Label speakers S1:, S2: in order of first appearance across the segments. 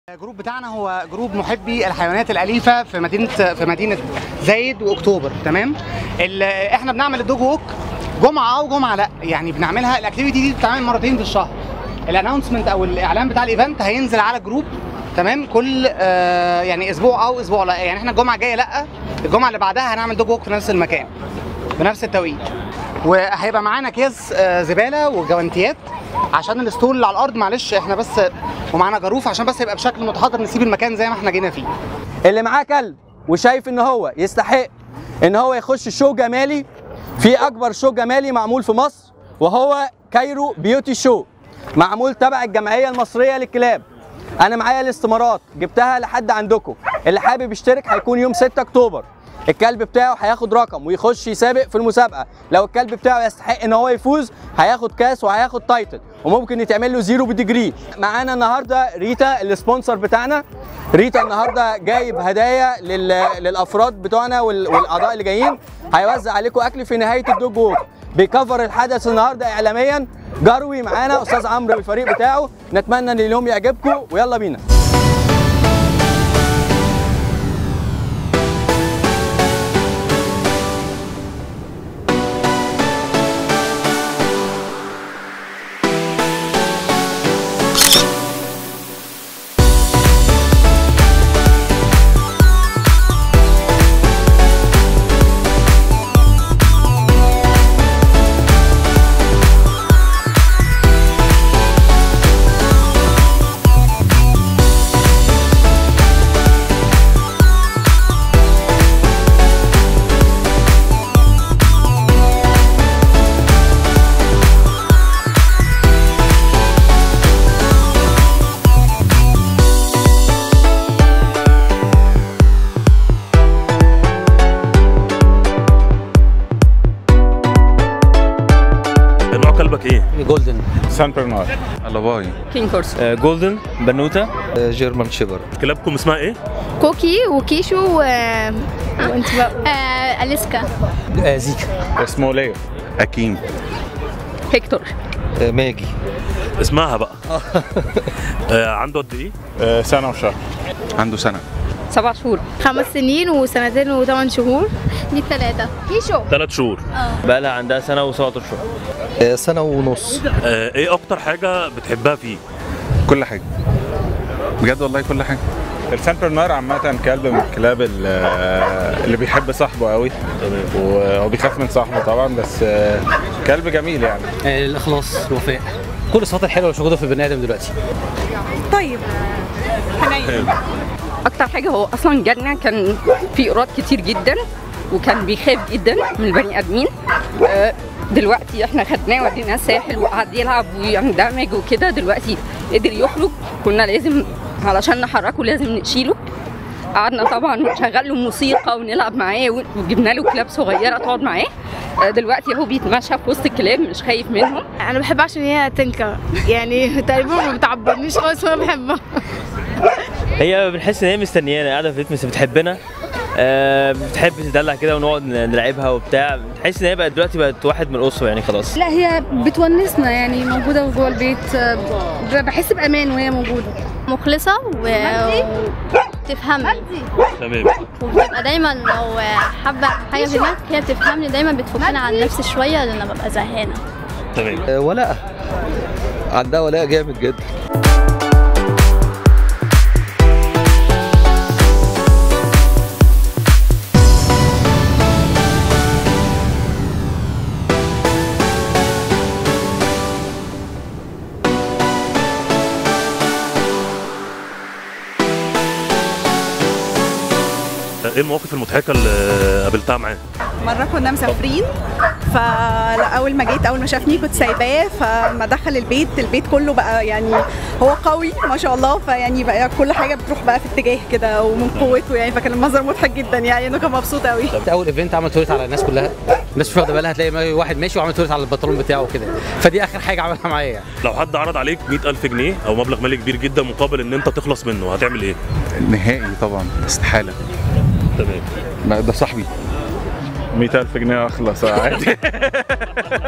S1: الجروب بتاعنا هو جروب محبي الحيوانات الاليفه في مدينه في مدينه زايد واكتوبر تمام ال- احنا بنعمل الدوج ووك جمعه او جمعه لا يعني بنعملها الاكتيفيتي دي بتتعمل مرتين في الشهر الانونسمنت او الاعلان بتاع الايفنت هينزل على الجروب تمام كل آه يعني اسبوع او اسبوع لا يعني احنا الجمعه الجايه لا الجمعه اللي بعدها هنعمل دوج ووك في نفس المكان بنفس التوقيت وهيبقى معانا اكياس آه، زباله وجوانتيات عشان الستول اللي على الارض معلش احنا بس ومعانا جاروف عشان بس يبقى بشكل متحضر نسيب المكان زي ما احنا جينا فيه
S2: اللي معاه كلب وشايف ان هو يستحق ان هو يخش شو جمالي في اكبر شو جمالي معمول في مصر وهو كايرو بيوتي شو معمول تبع الجمعيه المصريه للكلاب انا معايا الاستمارات جبتها لحد عندكم اللي حابب يشترك هيكون يوم 6 اكتوبر الكلب بتاعه هياخد رقم ويخش يسابق في المسابقه لو الكلب بتاعه يستحق ان هو يفوز هياخد كاس وهياخد تايتل وممكن يتعمل له زيرو بديجري معانا النهارده ريتا السبونسر بتاعنا ريتا النهارده جايب هدايا لل... للافراد بتوعنا وال... والاعضاء اللي جايين هيوزع عليكم اكل في نهايه الدوج ووك بيكفر الحدث النهارده اعلاميا جروي معانا استاذ عمرو والفريق بتاعه نتمنى ان اليوم يعجبكم ويلا بينا
S3: نوع كلبك ايه؟
S2: جولدن
S4: سان برنار
S5: الاباي
S6: كينج كورس
S3: جولدن بنوته
S5: جيرمان شيبر
S3: كلابكم اسمها ايه؟
S6: كوكي وكيشو و... وانت بقى آه... اليسكا
S2: زيكا
S4: اسمه ليو
S5: اكيم
S6: هيكتور
S5: ماجي
S3: اسمها بقى آه عنده قد ايه؟
S4: آه، سنه وشهر
S5: عنده سنه
S6: سبع شهور خمس سنين وسنتين وثمان شهور دي ثلاثة كيشو
S3: ثلاث شهور
S7: بقى لها عندها سنه و17 شهور
S5: سنه ونص
S3: آه ايه اكتر حاجه بتحبها فيه؟
S5: كل حاجه بجد والله كل حاجه
S4: السان برنار عامة كلب من الكلاب ال- آه، اللي بيحب صاحبه قوي وهو بيخاف من صاحبه طبعا بس آه، كلب جميل يعني
S2: الاخلاص الوفاء كل الصفات الحلوه اللي مش موجوده في البني ادم دلوقتي
S8: طيب
S6: أكتر حاجة هو أصلا جالنا كان في إيراد كتير جدا وكان بيخاف جدا من البني آدمين آه، دلوقتي احنا خدناه وديناه الساحل وقعد يلعب ويندمج وكده دلوقتي قدر يخرج كنا لازم علشان نحركه لازم نشيله قعدنا طبعا نشغل له موسيقى ونلعب معاه وجبنا له كلاب صغيره تقعد معاه آه، دلوقتي اهو بيتمشى في وسط الكلاب مش خايف منهم
S8: انا بحب عشان هي تنكر يعني تقريبا ما بتعبرنيش خالص وانا بحبها
S7: هي بنحس ان هي مستنيانا قاعده في البيت بس بتحبنا آه بتحب تدلع كده ونقعد نلعبها وبتاع بتحس ان هي بقت دلوقتي بقت واحد من الاسره يعني خلاص
S8: لا هي بتونسنا يعني موجوده جوه البيت آه، بحس بامان وهي موجوده
S9: مخلصة وتفهمني
S3: تمام
S9: وبتبقى دايما لو حابة حاجة في دماغك هي بتفهمني دايما بتفكني عن نفسي شوية لأن أنا ببقى زهقانة
S3: تمام
S5: ولاء عندها ولاء جامد جدا
S3: ايه المواقف المضحكه اللي قابلتها معاه؟
S8: مره كنا مسافرين فاول ما جيت اول ما شافني كنت سايباه فما دخل البيت البيت كله بقى يعني هو قوي ما شاء الله فيعني بقى كل حاجه بتروح بقى في اتجاه كده ومن قوته يعني فكان المنظر مضحك جدا يعني انه كان مبسوط قوي
S2: اول ايفنت عمل توريت على الناس كلها الناس مش واخده بالها هتلاقي واحد ماشي وعامل توريت على البنطلون بتاعه كده فدي اخر حاجه عملها معايا يعني
S3: لو حد عرض عليك 100000 جنيه او مبلغ مالي كبير جدا مقابل ان انت تخلص منه هتعمل ايه؟
S5: نهائي طبعا استحاله
S3: تمام
S5: ما ده صاحبي
S4: 100000 جنيه اخلص آه، عادي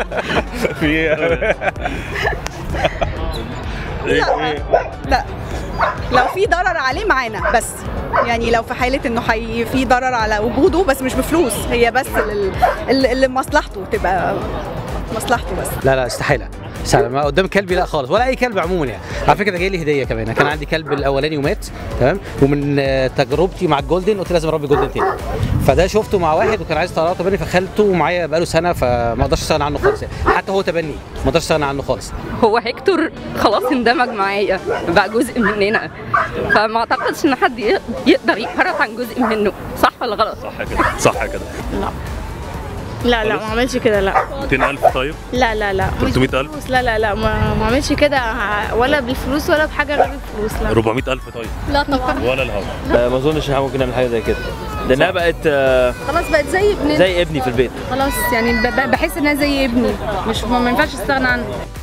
S4: في
S3: إيه؟
S8: لا لو في ضرر عليه معانا بس يعني لو في حاله انه حي في ضرر على وجوده بس مش بفلوس هي بس لل- اللي اللي مصلحته تبقى مصلحته بس
S10: لا لا استحاله استحالة. ما قدام كلبي لا خالص ولا اي كلب عموما يعني على فكره ده جاي لي هديه كمان أنا كان عندي كلب الاولاني ومات تمام ومن آه، تجربتي مع الجولدن قلت لازم اربي جولدن تاني فده شفته مع واحد وكان عايز طلعه تبني فخلته ومعايا بقاله سنه فما اقدرش استغنى عنه خالص يعني. حتى هو تبني ما اقدرش استغنى عنه خالص
S6: هو هيكتور خلاص اندمج معايا بقى جزء مننا فما اعتقدش ان حد ي- يقدر يتفرط عن جزء منه صح ولا غلط
S3: صح كده صح كده
S11: لا لا ما عملش كده لا
S3: 200000 طيب
S11: لا لا لا مش
S3: 300000
S11: بالفلوس لا لا لا ما ما عملش كده ولا بالفلوس ولا بحاجه غير الفلوس لا
S3: 400000 طيب
S11: لا طبعا
S3: ولا الهوا
S7: لا ما اظنش ان احنا ممكن نعمل حاجه زي كده لانها بقت آه،
S12: خلاص بقت زي ابننا
S7: زي ابني في البيت
S12: خلاص يعني ب- ب- بحس انها زي ابني مش ما ما ينفعش استغنى عنه